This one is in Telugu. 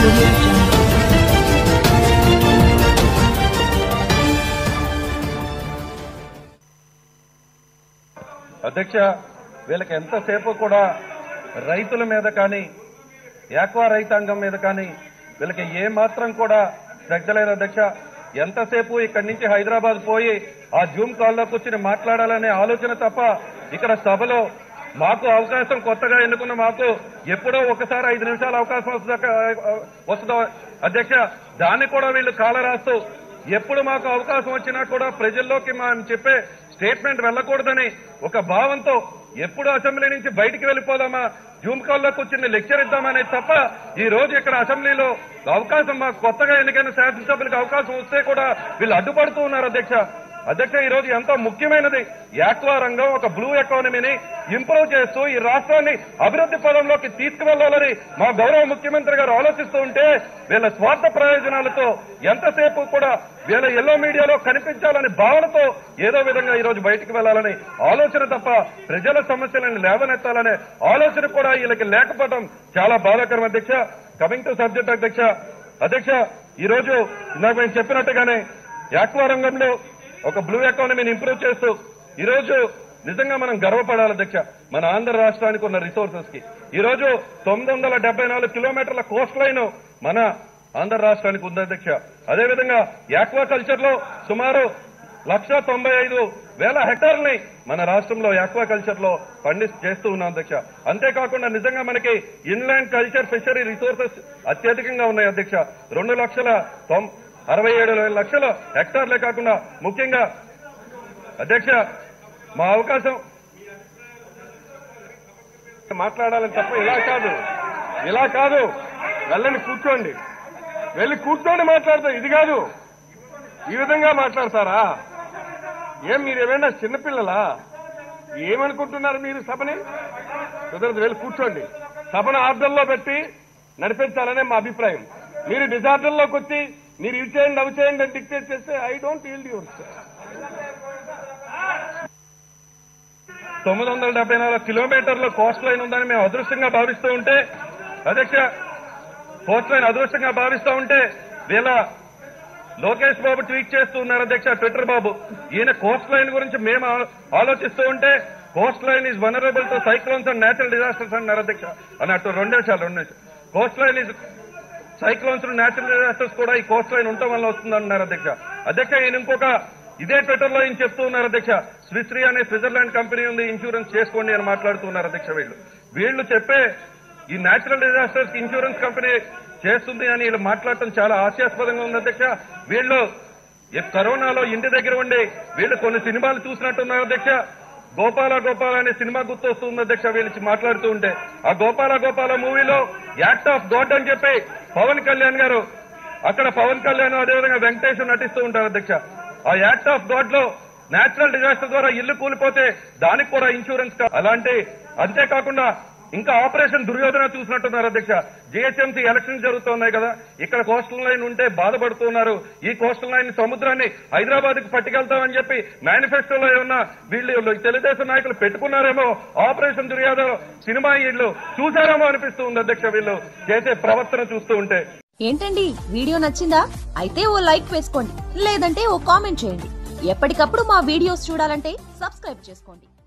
audio jungle. అధ్యక్ష వీళ్ళకి ఎంతసేపు కూడా రైతుల మీద కానీ యాక్వా రైతాంగం మీద కానీ వీళ్ళకి ఏ మాత్రం కూడా శ్రద్ధ లేదు అధ్యక్ష ఎంతసేపు ఇక్కడి నుంచి హైదరాబాద్ పోయి ఆ జూమ్ కాల్లో కూర్చుని మాట్లాడాలనే ఆలోచన తప్ప ఇక్కడ సభలో మాకు అవకాశం కొత్తగా ఎన్నుకున్న మాకు ఎప్పుడో ఒకసారి ఐదు నిమిషాల అవకాశం వస్తుందా వస్తుందో అధ్యక్ష దాన్ని కూడా వీళ్ళు కాల రాస్తూ ఎప్పుడు మాకు అవకాశం వచ్చినా కూడా ప్రజల్లోకి మనం చెప్పే స్టేట్మెంట్ వెళ్ళకూడదని ఒక భావంతో ఎప్పుడు అసెంబ్లీ నుంచి బయటికి వెళ్ళిపోదామా జూమ్ కాల్లో కూర్చుని లెక్చర్ ఇద్దామనే తప్ప ఈ రోజు ఇక్కడ అసెంబ్లీలో అవకాశం మాకు కొత్తగా ఎన్నికైన శాసనసభ్యులకు అవకాశం వస్తే కూడా వీళ్ళు అడ్డుపడుతూ ఉన్నారు అధ్యక్ష అధ్యక్ష ఈ రోజు ఎంతో ముఖ్యమైనది యాక్వా రంగం ఒక బ్లూ ఎకానమీని ఇంప్రూవ్ చేస్తూ ఈ రాష్ట్రాన్ని అభివృద్ధి పదంలోకి తీసుకువెళ్లాలని మా గౌరవ ముఖ్యమంత్రి గారు ఆలోచిస్తూ ఉంటే వీళ్ళ స్వార్థ ప్రయోజనాలతో ఎంతసేపు కూడా వీళ్ళ ఎల్లో మీడియాలో కనిపించాలని భావనతో ఏదో విధంగా ఈ రోజు బయటకు వెళ్లాలని ఆలోచన తప్ప ప్రజల సమస్యలను లేవనెత్తాలనే ఆలోచన కూడా వీళ్ళకి లేకపోవడం చాలా బాధాకరం అధ్యక్ష కమింగ్ టు సబ్జెక్ట్ అధ్యక్ష అధ్యక్ష ఈ రోజు ఇందాక మేము చెప్పినట్టుగానే యాక్వా రంగంలో ఒక బ్లూ ఎకానమీని ఇంప్రూవ్ చేస్తూ ఈ రోజు నిజంగా మనం గర్వపడాలి అధ్యక్ష మన ఆంధ్ర రాష్ట్రానికి ఉన్న రిసోర్సెస్ కి ఈ రోజు తొమ్మిది వందల డెబ్బై నాలుగు కిలోమీటర్ల కోస్ట్ లైన్ మన ఆంధ్ర రాష్ట్రానికి ఉంది అధ్యక్ష అదేవిధంగా యాక్వా కల్చర్ లో సుమారు లక్ష తొంభై ఐదు వేల హెక్టార్లని మన రాష్ట్రంలో యాక్వా కల్చర్ లో పండి చేస్తూ ఉన్నాం అధ్యక్ష అంతేకాకుండా నిజంగా మనకి ఇన్లాండ్ కల్చర్ ఫిషరీ రిసోర్సెస్ అత్యధికంగా ఉన్నాయి అధ్యక్ష రెండు లక్షల తొం- అరవై ఏడు వేల లక్షల హెక్టార్లే కాకుండా ముఖ్యంగా అధ్యక్ష మా అవకాశం మాట్లాడాలని తప్ప ఇలా కాదు ఇలా కాదు వెళ్ళండి కూర్చోండి వెళ్ళి కూర్చోండి మాట్లాడతాం ఇది కాదు ఈ విధంగా మాట్లాడతారా ఏం మీరు ఏమైనా చిన్నపిల్లలా ఏమనుకుంటున్నారు మీరు సభని కుదరదు వెళ్ళి కూర్చోండి సభను ఆర్డర్లో పెట్టి నడిపించాలనే మా అభిప్రాయం మీరు డిజార్డర్లోకి వచ్చి మీరు ఇవి చేయండి అవి చేయండి అని డిక్టేట్ చేస్తే ఐ డోంట్ ఈల్డ్ యువర్ తొమ్మిది వందల డెబ్బై నాలుగు కిలోమీటర్ల కోస్ట్ లైన్ ఉందని మేము అదృష్టంగా భావిస్తూ ఉంటే అధ్యక్ష కోస్ట్ లైన్ అదృష్టంగా భావిస్తూ ఉంటే వీళ్ళ లోకేష్ బాబు ట్వీట్ చేస్తూ ఉన్నారు అధ్యక్ష ట్విట్టర్ బాబు ఈయన కోస్ట్ లైన్ గురించి మేము ఆ- ఆలోచిస్తూ ఉంటే coastline is vulnerable to cyclones and natural disasters అన్నారు అధ్యక్ష అన్నట్టు రెండు నిమిషాలు రెండు నిమిషాలు coastline is cyclones natural disasters కూడా ఈ కోస్ట్ లైన్ ఉండటం వల్ల వస్తుందన్నారు అధ్యక్ష అధ్యక్ష ఈయన ఇంకొక ఇదే ట్విట్టర్ లో ఈయన చెప్తూ ఉన్నారు అధ్యక్ష స్విస్రీ అనే స్విట్జర్లాండ్ కంపెనీ ఉంది ఇన్సూరెన్స్ చేసుకోండి అని మాట్లాడుతున్నారు అధ్యక్ష వీళ్ళు వీళ్ళు చెప్పే ఈ నేచురల్ డిజాస్టర్స్ ఇన్సూరెన్స్ కంపెనీ చేస్తుంది అని వీళ్ళు మాట్లాడటం చాలా హాస్యాస్పదంగా ఉంది అధ్యక్ష వీళ్ళు ఈ కరోనాలో ఇంటి దగ్గర ఉండి వీళ్ళు కొన్ని సినిమాలు చూసినట్టున్నారు అధ్యక్ష గోపాల గోపాల అనే సినిమా గుర్తొస్తుంది అధ్యక్ష వీళ్ళు మాట్లాడుతూ ఉంటే ఆ గోపాల గోపాల మూవీలో యాక్ట్ ఆఫ్ గాడ్ అని చెప్పి పవన్ కళ్యాణ్ గారు అక్కడ పవన్ కళ్యాణ్ అదేవిధంగా వెంకటేష్ నటిస్తూ ఉంటారు అధ్యక్ష ఆ యాక్ట్ ఆఫ్ గాడ్ లో నేచురల్ డిజాస్టర్ ద్వారా ఇల్లు కూలిపోతే దానికి కూడా ఇన్సూరెన్స్ కా- అలాంటి అంతేకాకుండా ఇంకా ఆపరేషన్ దుర్యోధన చూసినట్టున్నారు అధ్యక్ష జిహెచ్ఎంసీ ఎలక్షన్స్ జరుగుతున్నాయి కదా ఇక్కడ కోస్టల్ లైన్ ఉంటే బాధపడుతున్నారు ఈ కోస్టల్ లైన్ సముద్రాన్ని హైదరాబాద్ కి పట్టుకెళ్తామని చెప్పి మేనిఫెస్టోలో ఏమన్నా వీళ్ళు తెలుగుదేశం నాయకులు పెట్టుకున్నారేమో ఆపరేషన్ దుర్యోధన సినిమా వీళ్ళు చూసారేమో అనిపిస్తూ ఉంది అధ్యక్ష వీళ్ళు చేసే ప్రవర్తన చూస్తూ ఉంటే ఏంటండి వీడియో నచ్చిందా అయితే ఓ లైక్ వేసుకోండి లేదంటే ఓ కామెంట్ చేయండి ఎప్పటికప్పుడు మా వీడియోస్ చూడాలంటే సబ్స్క్రైబ్ చేసుకోండి